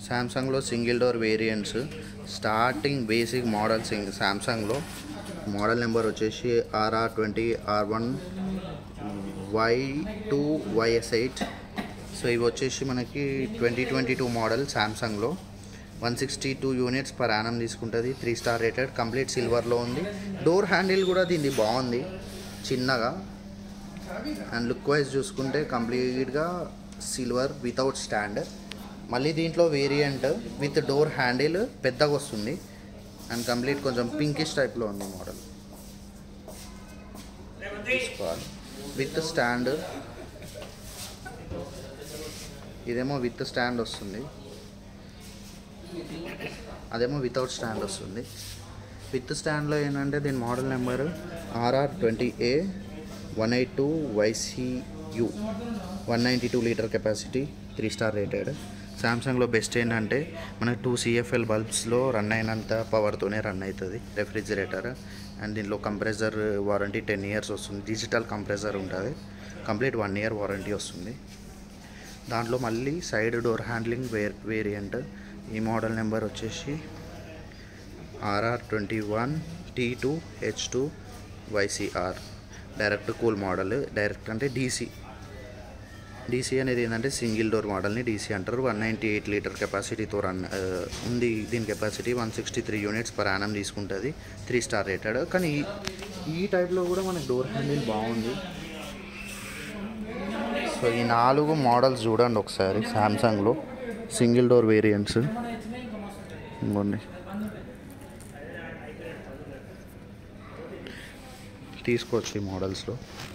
శాంసంగ్లో single door variants starting basic model సింగ్ శాంసంగ్లో model number వచ్చేసి RR twenty R one Y two YS eight so ఇవి వచ్చేసి మనకి ట్వంటీ ట్వంటీ టూ మోడల్ శాంసంగ్లో one sixty two units per annum తీసుకుంటుంది three star rated complete సిల్వర్లో ఉంది డోర్ హ్యాండిల్ కూడా దీన్ని బాగుంది చిన్నగా అండ్ లుక్ వైజ్ చూసుకుంటే కంప్లీట్గా సిల్వర్ వితౌట్ స్టాండ్ మళ్ళీ దీంట్లో వేరియంట్ విత్ డోర్ హ్యాండిల్ పెద్దగా వస్తుంది అండ్ కంప్లీట్ కొంచెం పింకిష్ టైప్లో ఉంది మోడల్ తీసుకోవాలి విత్ స్టాండ్ ఇదేమో విత్ స్టాండ్ వస్తుంది అదేమో వితౌట్ స్టాండ్ వస్తుంది విత్ స్టాండ్లో ఏంటంటే దీని model number RR twenty A one eight two YCU one ninety two litre capacity three star rated సామ్సంగ్లో బెస్ట్ ఏంటంటే మనకి టూ సిఎఫ్ఎల్ బల్బ్స్లో రన్ అయినంత పవర్తోనే రన్ అవుతుంది రెఫ్రిజిరేటర్ అండ్ దీనిలో కంప్రెసర్ వారంటీ టెన్ ఇయర్స్ వస్తుంది డిజిటల్ కంప్రెసర్ ఉంటుంది కంప్లీట్ వన్ ఇయర్ వారంటీ వస్తుంది దాంట్లో మళ్ళీ side door handling where variant ఈ మోడల్ నెంబర్ వచ్చేసి RR twenty one T two H two YCR direct cool model direct అంటే DC DC అనేది ఏంటంటే సింగిల్ డోర్ మోడల్ని డీసీ అంటారు వన్ నైంటీ ఎయిట్ లీటర్ కెపాసిటీతో రన్ ఆ, ఉంది దీని capacity one sixty three units per annum తీసుకుంటుంది త్రీ స్టార్ రేటెడ్ కానీ ఈ- ఈ టైప్లో కూడా మనకి డోర్ హ్యాండిల్ బాగుంది సో ఈ నాలుగు మోడల్స్ చూడండి ఒకసారి శాంసంగ్లో సింగిల్ డోర్ వేరియంట్స్ ఇంకోండి తీసుకోవచ్చు ఈ మోడల్స్లో